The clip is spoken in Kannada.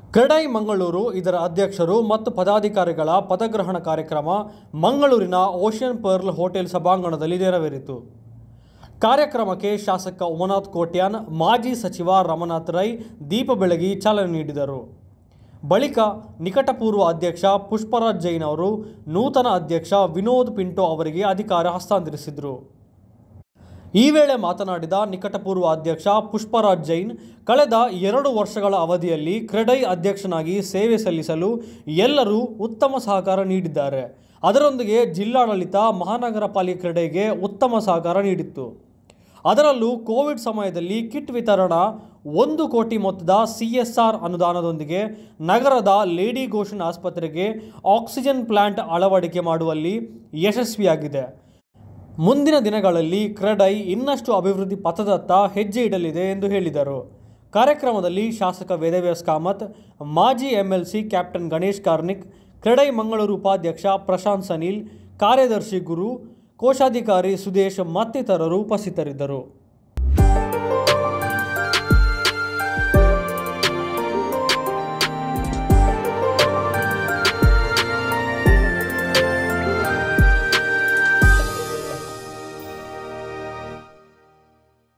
ಕ್ರೆಡೈ ಮಂಗಳೂರು ಇದರ ಅಧ್ಯಕ್ಷರು ಮತ್ತು ಪದಾಧಿಕಾರಿಗಳ ಪದಗ್ರಹಣ ಕಾರ್ಯಕ್ರಮ ಮಂಗಳೂರಿನ ಓಷನ್ ಪರ್ಲ್ ಹೋಟೆಲ್ ಸಭಾಂಗಣದಲ್ಲಿ ನೆರವೇರಿತು ಕಾರ್ಯಕ್ರಮಕ್ಕೆ ಶಾಸಕ ಉಮನಾಥ್ ಕೋಟ್ಯಾನ್ ಮಾಜಿ ಸಚಿವ ರಮನಾಥ್ ರೈ ದೀಪ ಬೆಳಗಿ ಚಾಲನೆ ನೀಡಿದರು ಬಳಿಕ ನಿಕಟಪೂರ್ವ ಅಧ್ಯಕ್ಷ ಪುಷ್ಪರಾಜ್ ಜೈನ್ ಅವರು ನೂತನ ಅಧ್ಯಕ್ಷ ವಿನೋದ್ ಪಿಂಟೋ ಅವರಿಗೆ ಅಧಿಕಾರ ಹಸ್ತಾಂತರಿಸಿದರು ಈ ವೇಳೆ ಮಾತನಾಡಿದ ನಿಕಟಪೂರ್ವ ಅಧ್ಯಕ್ಷ ಪುಷ್ಪರಾಜ್ ಜೈನ್ ಕಳೆದ ಎರಡು ವರ್ಷಗಳ ಅವಧಿಯಲ್ಲಿ ಕ್ರೆಡೈ ಅಧ್ಯಕ್ಷನಾಗಿ ಸೇವೆ ಸಲ್ಲಿಸಲು ಎಲ್ಲರೂ ಉತ್ತಮ ಸಹಕಾರ ನೀಡಿದ್ದಾರೆ ಅದರೊಂದಿಗೆ ಜಿಲ್ಲಾಡಳಿತ ಮಹಾನಗರ ಪಾಲಿಕೆ ಕ್ರೆಡೈಗೆ ಉತ್ತಮ ಸಹಕಾರ ನೀಡಿತ್ತು ಅದರಲ್ಲೂ ಕೋವಿಡ್ ಸಮಯದಲ್ಲಿ ಕಿಟ್ ವಿತರಣಾ ಒಂದು ಕೋಟಿ ಮೊತ್ತದ ಸಿ ಎಸ್ ಆರ್ ಅನುದಾನದೊಂದಿಗೆ ನಗರದ ಲೇಡಿ ಗೋಷನ್ ಆಸ್ಪತ್ರೆಗೆ ಆಕ್ಸಿಜನ್ ಪ್ಲಾಂಟ್ ಅಳವಡಿಕೆ ಮಾಡುವಲ್ಲಿ ಯಶಸ್ವಿಯಾಗಿದೆ ಮುಂದಿನ ದಿನಗಳಲ್ಲಿ ಕ್ರೆಡೈ ಇನ್ನಷ್ಟು ಅಭಿವೃದ್ಧಿ ಪಥದತ್ತ ಹೆಜ್ಜೆ ಇಡಲಿದೆ ಎಂದು ಹೇಳಿದರು ಕಾರ್ಯಕ್ರಮದಲ್ಲಿ ಶಾಸಕ ವೇದವ್ಯಾಸ್ ಕಾಮತ್ ಮಾಜಿ ಎಂಎಲ್ಸಿ ಕ್ಯಾಪ್ಟನ್ ಗಣೇಶ್ ಕಾರ್ನಿಕ್ ಕ್ರೆಡೈ ಮಂಗಳೂರು ಉಪಾಧ್ಯಕ್ಷ ಪ್ರಶಾಂತ್ ಸನೀಲ್ ಕಾರ್ಯದರ್ಶಿ ಗುರು ಕೋಶಾಧಿಕಾರಿ ಸುದೇಶ್ ಮತ್ತಿತರರು ಉಪಸ್ಥಿತರಿದ್ದರು